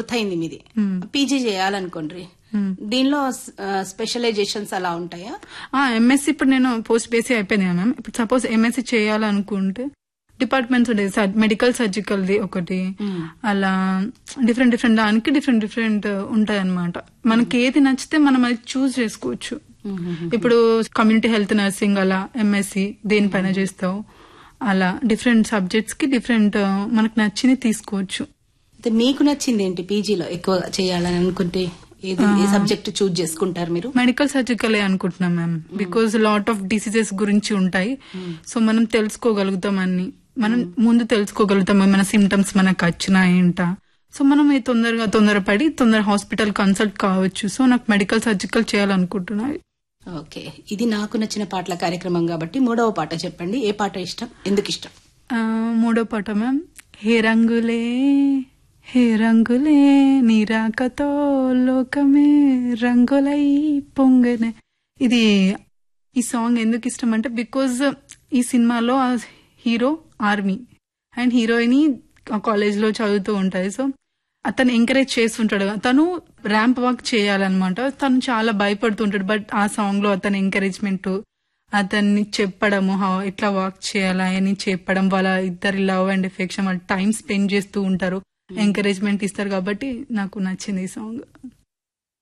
పూర్తయింది మీది పీజీ చేయాలనుకోండి దీనిలో స్పెషలైజేషన్స్ అలా ఉంటాయా ఎంఎస్సి ఇప్పుడు నేను పోస్ట్ బేసి అయిపోయింది కదా మ్యామ్ ఇప్పుడు సపోజ్ ఎంఎస్సి చేయాలనుకుంటే డిపార్ట్మెంట్స్ ఉంటాయి మెడికల్ సర్జికల్ ది ఒకటి అలా డిఫరెంట్ డిఫరెంట్ దానికి డిఫరెంట్ డిఫరెంట్ ఉంటాయి అనమాట మనకి ఏది నచ్చితే మనం అది చూస్ చేసుకోవచ్చు ఇప్పుడు కమ్యూనిటీ హెల్త్ నర్సింగ్ అలా ఎంఎస్సి దేనిపైన చేస్తావు అలా డిఫరెంట్ సబ్జెక్ట్స్ కి డిఫరెంట్ మనకు నచ్చింది తీసుకోవచ్చు అయితే మీకు నచ్చింది ఏంటి పీజీలో ఎక్కువ చేయాలని అనుకుంటే ఏది ఏ సబ్జెక్ట్ చూజ్ చేసుకుంటారు మీరు మెడికల్ సర్జికల్ అనుకుంటున్నాం ma'am because lot of diseases గురించి ఉంటాయి సో మనం తెలుసుకోగలుగుతాం అన్ని మనం ముందు తెలుసుకోగలుగుతాం మన సిమ్టమ్స్ మనకు వచ్చినా ఏంటా సో మనం ఈ తొందరగా తొందరపడి తొందర హాస్పిటల్ కన్సల్ట్ కావచ్చు సో నాకు మెడికల్ సర్జికల్ చేయాలనుకుంటున్నాను ఓకే ఇది నాకు నచ్చిన పాటల కార్యక్రమం కాబట్టి మూడవ పాట చెప్పండి ఏ పాట ఇష్టం ఎందుకు ఇష్టం ఆ, మూడో పాట మ్యామ్ హే రంగులే హే రంగులే నీరాకతో లోకమే రంగులై పొంగనే ఇది ఈ సాంగ్ ఎందుకు ఇష్టం అంటే బికాజ్ ఈ సినిమాలో ఆ hero army and heroine college లో చదువుతూ ఉంటది సో అతను ఎంకరేజ్ చేస్తుంటాడు తను ర్యాంప్ వాక్ చేయాలన్నమాట తను చాలా భయపడుతుంటాడు బట్ ఆ సాంగ్ లో అతని ఎంకరేజ్మెంట్ అతన్ని చెప్పడము హా ఎట్లా వాక్ చేయాలా అని చెప్పడం వాళ్ళ ఇద్దరి లవ్ అండ్ ఎఫెక్షన్ వాళ్ళు టైం స్పెండ్ చేస్తూ ఉంటారు ఎంకరేజ్మెంట్ ఇస్తారు కాబట్టి నాకు నచ్చింది ఈ సాంగ్